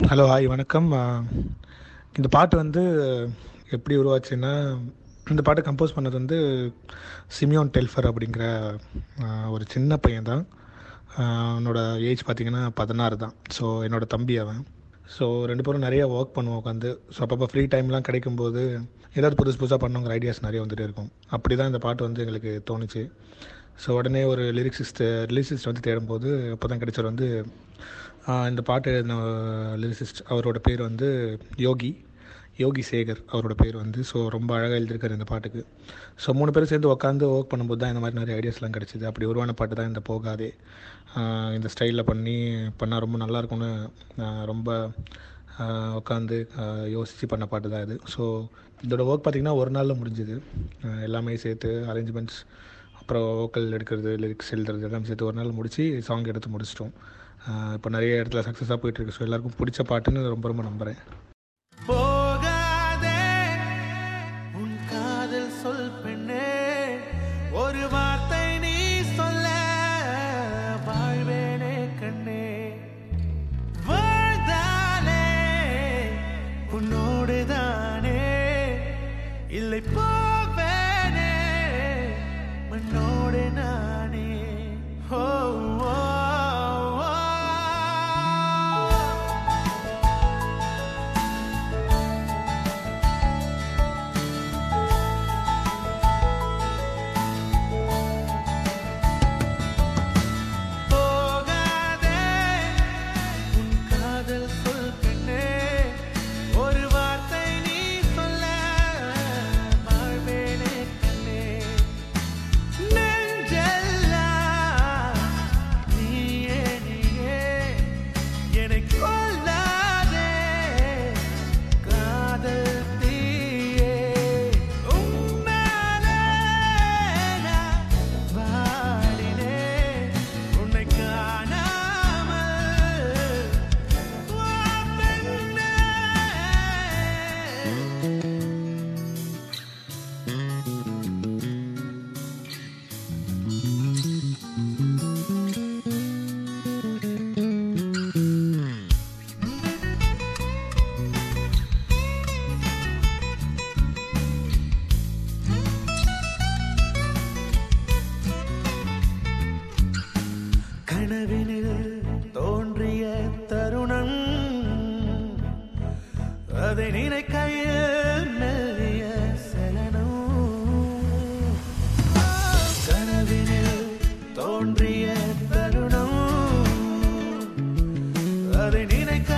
Hello hi வணக்கம் அஹ், இந்த பாட்டு வந்து எப்படி உருவாச்சுன்னா இந்த பாட்டை கம்போஸ் பண்ணது வந்து சிமியோன் டெல்ஃபர் அப்படிங்கிற அஹ், ஒரு சின்ன பையன் தான் அவனோட ஏஜ் பார்த்தீங்கன்னா பதினாறு தான் ஸோ என்னோட தம்பி அவன் ஸோ ரெண்டு பேரும் நிறைய ஒர்க் பண்ணுவோம் உட்காந்து ஸோ அப்பப்போ ஃப்ரீ டைம்லாம் கிடைக்கும்போது ஏதாவது புதுசு புதுசாக பண்ணுங்கிற ஐடியாஸ் நிறைய வந்துட்டே இருக்கும் அப்படி தான் இந்த பாட்டு வந்து எங்களுக்கு தோணுச்சு ஸோ உடனே ஒரு லிரிக்ஸிஸ்ட் லிரிக்ஸிஸ்ட் வந்து தேடும்போது அப்போ தான் கிடைச்சவர் வந்து ஆஹ் இந்த பாட்டு எழுதின லிரிசிஸ்ட் அவரோட பேர் வந்து யோகி யோகி சேகர் அவரோட பேர் வந்து ஸோ ரொம்ப அழகாக எழுதியிருக்காரு இந்த பாட்டுக்கு ஸோ மூணு பேரும் சேர்ந்து உட்காந்து ஒர்க் பண்ணும்போது தான் இந்த மாதிரி நிறைய ஐடியாஸ்லாம் கிடச்சிது அப்படி உருவான பாட்டு தான் இந்த போகாதே ஆஹ் இந்த ஸ்டைலில் பண்ணி பண்ணால் ரொம்ப நல்லா இருக்கும்னு ஆஹ் ரொம்ப உட்காந்து யோசித்து பண்ண பாட்டு தான் இது ஸோ இதோட ஒர்க் பார்த்திங்கன்னா ஒரு நாளில் முடிஞ்சுது ஆஹ் எல்லாமே சேர்த்து அரேஞ்ச்மெண்ட்ஸ் அப்புறம் வோக்கல் எடுக்கிறது லிரிக்ஸ் எழுதுறது எல்லாம் சேர்த்து ஒரு நாள் முடித்து சாங் எடுத்து முடிச்சிட்டோம் ஆஹ் இப்போ நிறைய இடத்துல சக்ஸஸாக போயிட்டுருக்கு ஸோ எல்லாருக்கும் பிடிச்ச பாட்டுன்னு ரொம்ப ரொம்ப நம்புகிறேன் போகாதே உன் காதல் சொல் பெண்ணே ஒரு வார்த்தை நீ சொல்ல வாழ்வேனே கண்ணே வாழ்ந்தாலே உன்னோடு தானே இல்லை போவேனே மண்ணோடு நானே ஓ ஓ, ஓ. போகாதே உன் காதல் சொல் பெண்ணே ஒரு வார்த்தை நீ சொல்ல வாழ்வேனே கண்ணே நெஞ்செல்லாம் நீயே நீயே என்னை கொல்லாதே காதல் தீயே உன்னாலே நான் வாடினேன் உன்னை காணாமல் வா பெண்ணே கனவினில் தோன்றிய தருணம் அதை நினைக்கையில் மெல்லிய சலனம் கனவினில் தோன்றிய தருணம் அதை நினைக்க